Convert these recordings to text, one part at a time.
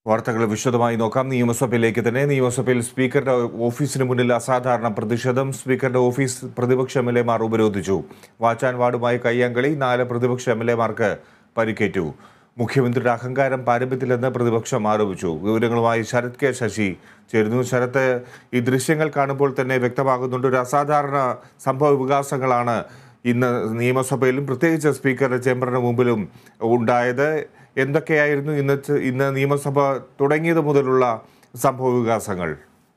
വാർത്തകൾ വിശദമായി നോക്കാം നിയമസഭയിലേക്ക് തന്നെ നിയമസഭയിൽ സ്പീക്കറുടെ ഓഫീസിന് മുന്നിൽ അസാധാരണ പ്രതിഷേധം സ്പീക്കറുടെ ഓഫീസ് പ്രതിപക്ഷ എം എൽ എമാർ ഉപരോധിച്ചു വാച്ചാൻ വാർഡുമായി കയ്യാങ്കളി നാല് പ്രതിപക്ഷ എം എൽ എമാർക്ക് പരിക്കേറ്റു മുഖ്യമന്ത്രിയുടെ അഹങ്കാരം പാരമ്പര്യത്തിലെന്ന് പ്രതിപക്ഷം ആരോപിച്ചു വിവരങ്ങളുമായി ശരത് കെ ശശി ചേരുന്നു ശരത്ത് ഈ ദൃശ്യങ്ങൾ കാണുമ്പോൾ തന്നെ വ്യക്തമാകുന്നുണ്ട് ഒരു അസാധാരണ സംഭവ വികാസങ്ങളാണ് ഇന്ന് നിയമസഭയിലും പ്രത്യേകിച്ച് സ്പീക്കറുടെ ചേംബറിന് മുമ്പിലും ഉണ്ടായത് എന്തൊക്കെയായിരുന്നു ഇന്ന് ച- ഇന്ന് നിയമസഭ തുടങ്ങിയത് മുതലുള്ള സംഭവ വികാസങ്ങൾ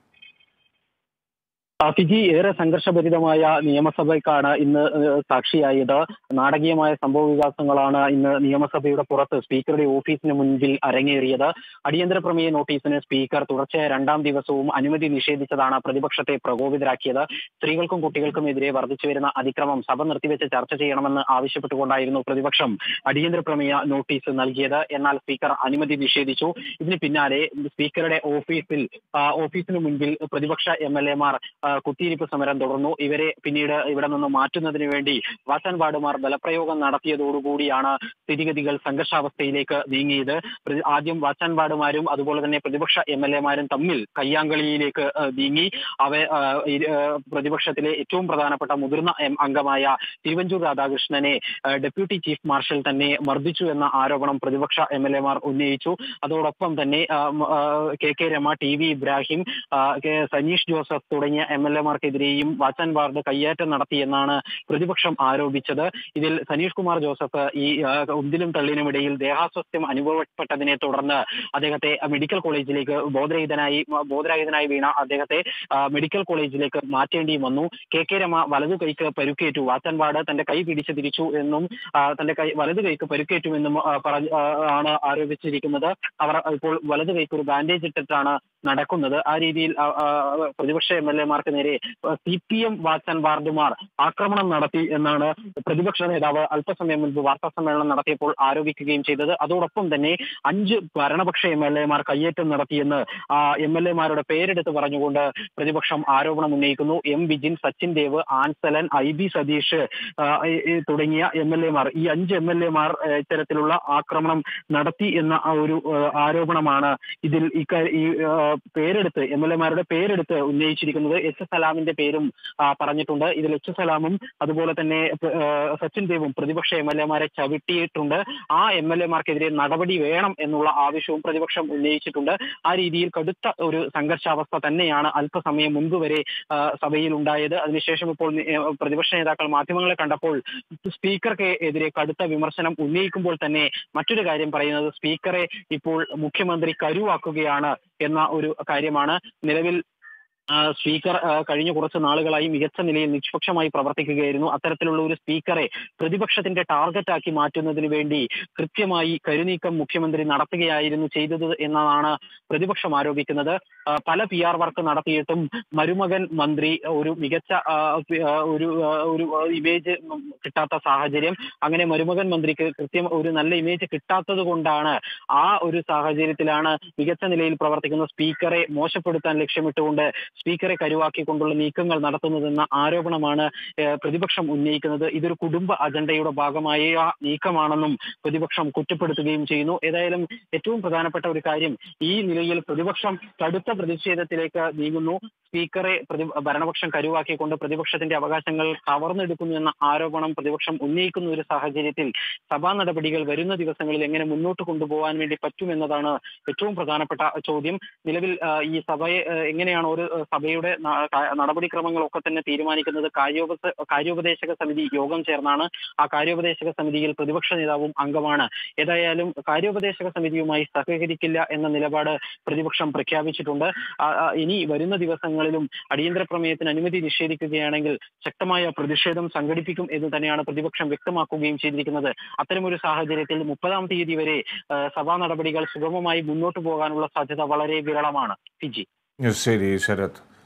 ആ, ഫിജി ഏറെ സംഘർഷഭരിതമായ നിയമസഭയ്ക്കാണ് ഇന്ന് ഏഹ്, സാക്ഷിയായത് നാടകീയമായ സംഭവ വികാസങ്ങളാണ് ഇന്ന് നിയമസഭയുടെ പുറത്ത് സ്പീക്കറുടെ ഓഫീസിന് മുൻപിൽ അരങ്ങേറിയത് അടിയന്തര പ്രമേയ നോട്ടീസിന് സ്പീക്കർ തുടർച്ചയായ രണ്ടാം ദിവസവും അനുമതി നിഷേധിച്ചതാണ് പ്രതിപക്ഷത്തെ പ്രകോപിതരാക്കിയത് സ്ത്രീകൾക്കും കുട്ടികൾക്കുമെതിരെ വർദ്ധിച്ചു വരുന്ന അതിക്രമം സഭ നിർത്തിവെച്ച് ചർച്ച ചെയ്യണമെന്ന് ആവശ്യപ്പെട്ടുകൊണ്ടായിരുന്നു പ്രതിപക്ഷം അടിയന്തര പ്രമേയ നോട്ടീസ് നൽകിയത് എന്നാൽ സ്പീക്കർ അനുമതി നിഷേധിച്ചു ഇതിന് പിന്നാലെ സ്പീക്കറുടെ ഓഫീസിൽ ആ, ഓഫീസിന് മുൻപിൽ പ്രതിപക്ഷ എം എൽ എമാർ കുത്തിയിരിപ്പ് സമരം തുടർന്നു ഇവരെ പിന്നീട് ഇവിടെ നിന്ന് മാറ്റുന്നതിന് വേണ്ടി വാസൻ വാർഡുമാർ ബലപ്രയോഗം നടത്തിയതോടുകൂടിയാണ് സ്ഥിതിഗതികൾ സംഘർഷാവസ്ഥയിലേക്ക് നീങ്ങിയത് പ്രതി- ആദ്യം വാച്ചാൻ വാർഡുമാരും അതുപോലെ തന്നെ പ്രതിപക്ഷ എം എൽ എമാരും തമ്മിൽ കയ്യാങ്കളിയിലേക്ക് ആ, നീങ്ങി അവ ആ, ഇരു- ആ, പ്രതിപക്ഷത്തിലെ ഏറ്റവും പ്രധാനപ്പെട്ട മുതിർന്ന എം അംഗമായ തിരുവഞ്ചൂർ രാധാകൃഷ്ണനെ ആ, ഡെപ്യൂട്ടി ചീഫ് മാർഷൽ തന്നെ മർദ്ദിച്ചു എന്ന ആരോപണം പ്രതിപക്ഷ എം എൽ എമാർ ഉന്നയിച്ചു അതോടൊപ്പം തന്നെ ആ, മ- ആ, K K Rama T V Ibrahim ആ, കെ- സനീഷ് ജോസഫ് തുടങ്ങിയ എം എൽ എമാർക്കെതിരെയും വാച്ചാൻ വാർഡ് കയ്യേറ്റം നടത്തിയെന്നാണ് പ്രതിപക്ഷം ആരോപിച്ചത് ഇതിൽ സനീഷ് കുമാർ ജോസഫ് ഈ ആ, ഉന്തിലും തള്ളിനുമിടയിൽ ദേഹാസ്വസ്ഥ്യം അനുഭവപ്പെട്ടതിനെ തുടർന്ന് അദ്ദേഹത്തെ മെഡിക്കൽ കോളേജിലേക്ക് ബോധരഹിതനായി ബോധരഹിതനായി വീണ അദ്ദേഹത്തെ ആ, മെഡിക്കൽ കോളേജിലേക്ക് മാറ്റേണ്ടി വന്നു കെ കെ രമ വലതു കൈക്ക് പരുക്കേറ്റു വാച്ചൻ വാർഡ് തന്റെ കൈ പിടിച്ച് തിരിച്ചു എന്നും ആ, തന്റെ കൈ വലതു കൈക്ക് പരുക്കേറ്റുമെന്നും ആ, പറഞ്ഞ് ആ, ആണ് ആരോപിച്ചിരിക്കുന്നത് അവർ ഇപ്പോൾ വലതു കൈക്ക് ഒരു ബാൻഡേജ് ഇട്ടിട്ടാണ് നടക്കുന്നത് ആ രീതിയിൽ ആ, ആ, പ്രതിപക്ഷ എം എൽ എമാർക്ക് നേരെ സി പി എം വാച്ചൻ വാർഡുമാർ ആക്രമണം നടത്തി എന്നാണ് പ്രതിപക്ഷ നേതാവ് അല്പസമയം മുൻപ് വാർത്താ സമ്മേളനം നടത്തിയപ്പോൾ ആരോപിക്കുകയും ചെയ്തത് അതോടൊപ്പം തന്നെ അഞ്ച് ഭരണപക്ഷ എം എൽ എമാർ കയ്യേറ്റം നടത്തിയെന്ന് ആ എം എൽ എമാരുടെ പേരെടുത്ത് പറഞ്ഞുകൊണ്ട് പ്രതിപക്ഷം ആരോപണം ഉന്നയിക്കുന്നു M Vijin Sachin Dev Ansalan I B Satheesh ആ, ഈ- ഈ തുടങ്ങിയ എം എൽ എമാർ ഈ അഞ്ച് എം എൽ എമാർ ഇത്തരത്തിലുള്ള ആക്രമണം നടത്തി എന്ന ആ ഒരു ആ, ആരോപണമാണ് ഇതിൽ ഇക്ക- ഈ ആ, പേരെടുത്ത് എം എൽ എമാരുടെ പേരെടുത്ത് ഉന്നയിച്ചിരിക്കുന്നത് എച്ച് സലാമിന്റെ പേരും ആ, പറഞ്ഞിട്ടുണ്ട് ഇതിൽ എച്ച് സലാമും അതുപോലെ തന്നെ ആ, സച്ചിൻ ദേവും പ്രതിപക്ഷ എം എൽ എമാരെ ചവിട്ടിയിട്ടുണ്ട് ആ എം എൽ എമാർക്കെതിരെ നടപടി വേണം എന്നുള്ള ആവശ്യവും പ്രതിപക്ഷം ഉന്നയിച്ചിട്ടുണ്ട് ആ രീതിയിൽ കടുത്ത ഒരു സംഘർഷാവസ്ഥ തന്നെയാണ് അല്പസമയം മുൻപ് വരെ ആ, സഭയിൽ ഉണ്ടായത് അതിനുശേഷം ഇപ്പോൾ നി- ഏ, പ്രതിപക്ഷ നേതാക്കൾ മാധ്യമങ്ങളെ കണ്ടപ്പോൾ സ്പീക്കർക്ക് എതിരെ കടുത്ത വിമർശനം ഉന്നയിക്കുമ്പോൾ തന്നെ മറ്റൊരു കാര്യം പറയുന്നത് സ്പീക്കറെ ഇപ്പോൾ മുഖ്യമന്ത്രി കരുവാക്കുകയാണ് എന്ന ഒരു കാര്യമാണ് നിലവിൽ ആ, സ്പീക്കർ ആ, കഴിഞ്ഞ കുറച്ച് നാളുകളായി മികച്ച നിലയിൽ നിഷ്പക്ഷമായി പ്രവർത്തിക്കുകയായിരുന്നു അത്തരത്തിലുള്ള ഒരു സ്പീക്കറെ പ്രതിപക്ഷത്തിന്റെ ടാർഗറ്റ് ആക്കി മാറ്റുന്നതിന് വേണ്ടി കൃത്യമായി കരുനീക്കം മുഖ്യമന്ത്രി നടത്തുകയായിരുന്നു ചെയ്തത് എന്നതാണ് പ്രതിപക്ഷം ആരോപിക്കുന്നത് ആ, പല പി ആർ വർക്ക് നടത്തിയിട്ടും മരുമകൻ മന്ത്രി ഒരു മികച്ച ആ, പി- ആ, ഒരു ആ, ഒരു ഇമേജ് കിട്ടാത്ത സാഹചര്യം അങ്ങനെ മരുമകൻ മന്ത്രിക്ക് കൃത്യം ഒരു നല്ല ഇമേജ് കിട്ടാത്തത് കൊണ്ടാണ് ആ ഒരു സാഹചര്യത്തിലാണ് മികച്ച നിലയിൽ പ്രവർത്തിക്കുന്ന സ്പീക്കറെ മോശപ്പെടുത്താൻ ലക്ഷ്യമിട്ടുകൊണ്ട് സ്പീക്കറെ കരുവാക്കിക്കൊണ്ടുള്ള നീക്കങ്ങൾ നടത്തുന്നതെന്ന ആരോപണമാണ് ഏഹ്, പ്രതിപക്ഷം ഉന്നയിക്കുന്നത് ഇതൊരു കുടുംബ അജണ്ടയുടെ ഭാഗമായ നീക്കമാണെന്നും പ്രതിപക്ഷം കുറ്റപ്പെടുത്തുകയും ചെയ്യുന്നു ഏതായാലും ഏറ്റവും പ്രധാനപ്പെട്ട ഒരു കാര്യം ഈ നിലയിൽ പ്രതിപക്ഷം കടുത്ത പ്രതിഷേധത്തിലേക്ക് നീങ്ങുന്നു സ്പീക്കറെ പ്രതി ഭരണപക്ഷം കരുവാക്കിക്കൊണ്ട് പ്രതിപക്ഷത്തിന്റെ അവകാശങ്ങൾ കവർന്നെടുക്കുന്നു എന്ന ആരോപണം പ്രതിപക്ഷം ഉന്നയിക്കുന്ന ഒരു സാഹചര്യത്തിൽ സഭാ നടപടികൾ വരുന്ന ദിവസങ്ങളിൽ എങ്ങനെ മുന്നോട്ട് കൊണ്ടുപോകാൻ വേണ്ടി പറ്റുമെന്നതാണ് ഏറ്റവും പ്രധാനപ്പെട്ട ചോദ്യം നിലവിൽ ആ, ഈ സഭയെ ആ, എങ്ങനെയാണ് ഒരു ആ, സഭയുടെ ന- ക- നടപടിക്രമങ്ങളൊക്കെ തന്നെ തീരുമാനിക്കുന്നത് കാര്യോപ കാര്യോപദേശക സമിതി യോഗം ചേർന്നാണ് ആ കാര്യോപദേശക സമിതിയിൽ പ്രതിപക്ഷ നേതാവും അംഗമാണ് ഏതായാലും കാര്യോപദേശക സമിതിയുമായി സഹകരിക്കില്ല എന്ന നിലപാട് പ്രതിപക്ഷം പ്രഖ്യാപിച്ചിട്ടുണ്ട് ആ, ആ, ഇനി വരുന്ന ദിവസങ്ങളിലും അടിയന്തര പ്രമേയത്തിന് അനുമതി നിഷേധിക്കുകയാണെങ്കിൽ ശക്തമായ പ്രതിഷേധം സംഘടിപ്പിക്കും എന്ന് തന്നെയാണ് പ്രതിപക്ഷം വ്യക്തമാക്കുകയും ചെയ്തിരിക്കുന്നത് അത്തരമൊരു സാഹചര്യത്തിൽ മുപ്പതാം തീയതി വരെ ആ, സഭാ നടപടികൾ സുഗമമായി മുന്നോട്ട് പോകാനുള്ള സാധ്യത വളരെ വിരളമാണ് ഫിജി ശരി ശരത്